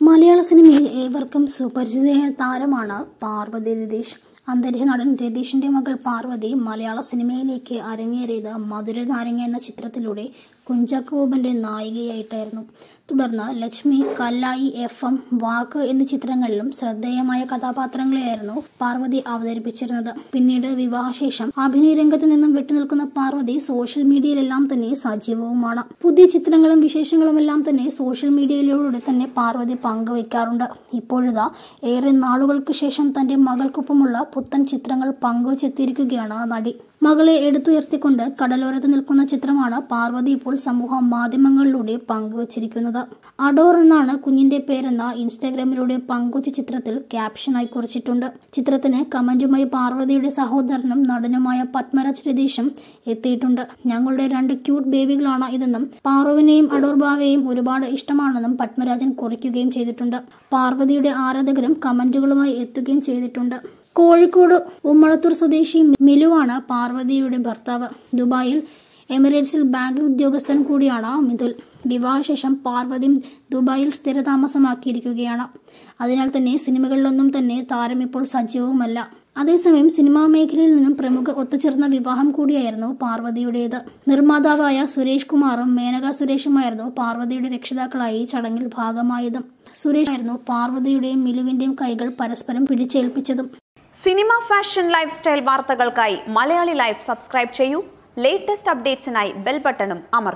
മലയാള സിനിമയിൽ ഏവർക്കും സുപരിചിതയായ താരമാണ് പാർവതി രതീഷ് അന്തരിച്ച നടൻ രതീഷിന്റെ മകൾ പാർവതി മലയാള സിനിമയിലേക്ക് അരങ്ങേറിയത് മധുര നാരങ്ങ എന്ന ചിത്രത്തിലൂടെ കുഞ്ചാക്കോ ബോബന്റെ നായികയായിട്ടായിരുന്നു തുടർന്ന് ലക്ഷ്മി കല്ലായി എഫ് എം വാക്ക് എന്നീ ചിത്രങ്ങളിലും ശ്രദ്ധേയമായ കഥാപാത്രങ്ങളെയായിരുന്നു പാർവതി അവതരിപ്പിച്ചിരുന്നത് പിന്നീട് വിവാഹശേഷം അഭിനയ രംഗത്ത് നിന്നും വിട്ടുനിൽക്കുന്ന പാർവതി സോഷ്യൽ മീഡിയയിലെല്ലാം തന്നെ സജീവവുമാണ് പുതിയ ചിത്രങ്ങളും വിശേഷങ്ങളും എല്ലാം തന്നെ സോഷ്യൽ മീഡിയയിലൂടെ തന്നെ പാർവതി പങ്കുവയ്ക്കാറുണ്ട് ഇപ്പോഴിതാ ഏറെ നാളുകൾക്ക് ശേഷം തന്റെ മകൾക്കൊപ്പമുള്ള പുത്തൻ ചിത്രങ്ങൾ പങ്കുവച്ചെത്തിയിരിക്കുകയാണ് നടി മകളെ എടുത്തുയർത്തിക്കൊണ്ട് കടലോരത്ത് നിൽക്കുന്ന ചിത്രമാണ് പാർവതി ഇപ്പോൾ സമൂഹ മാധ്യമങ്ങളിലൂടെ പങ്കുവച്ചിരിക്കുന്നത് അഡോർ എന്നാണ് കുഞ്ഞിന്റെ പേരെന്ന ഇൻസ്റ്റാഗ്രാമിലൂടെ പങ്കുവച്ച ചിത്രത്തിൽ ക്യാപ്ഷനായി കുറിച്ചിട്ടുണ്ട് ചിത്രത്തിന് കമന്റുമായി പാർവതിയുടെ സഹോദരനും നടനുമായ പത്മരാജ് രതീഷും എത്തിയിട്ടുണ്ട് ഞങ്ങളുടെ രണ്ട് ക്യൂട്ട് ബേബികളാണ് ഇതെന്നും പാറുവിനെയും അഡോർ ബാവയെയും ഒരുപാട് ഇഷ്ടമാണെന്നും പത്മരാജൻ കുറിക്കുകയും ചെയ്തിട്ടുണ്ട് പാർവതിയുടെ ആരാധകരും കമന്റുകളുമായി എത്തുകയും ചെയ്തിട്ടുണ്ട് കോഴിക്കോട് ഉമ്മളത്തൂർ സ്വദേശി മിലുവാണ് പാർവതിയുടെ ഭർത്താവ് ദുബായിൽ എമിറേറ്റ്സിൽ ബാങ്ക് ഉദ്യോഗസ്ഥൻ കൂടിയാണ് മിഥുൽ വിവാഹശേഷം പാർവതിയും ദുബായിൽ സ്ഥിരതാമസമാക്കിയിരിക്കുകയാണ് അതിനാൽ തന്നെ സിനിമകളിലൊന്നും തന്നെ താരം ഇപ്പോൾ സജീവവുമല്ല അതേസമയം സിനിമാ മേഖലയിൽ നിന്നും പ്രമുഖർ ഒത്തുചേർന്ന വിവാഹം കൂടിയായിരുന്നു പാർവതിയുടേത് നിർമ്മാതാവായ സുരേഷ് കുമാറും മേനക സുരേഷുമായിരുന്നു പാർവതിയുടെ രക്ഷിതാക്കളായി ചടങ്ങിൽ ഭാഗമായതും സുരേഷ് ആയിരുന്നു പാർവതിയുടെയും മിലുവിന്റെയും കൈകൾ പരസ്പരം പിടിച്ചേൽപ്പിച്ചതും സിനിമ ഫാഷൻ ലൈഫ് സ്റ്റൈൽ വാർത്തകൾക്കായി മലയാളി ലൈഫ് സബ്സ്ക്രൈബ് ചെയ്യൂ ലേറ്റസ്റ്റ് അപ്ഡേറ്റ്സിനായി ബെൽ ബട്ടണും അമർത്തുക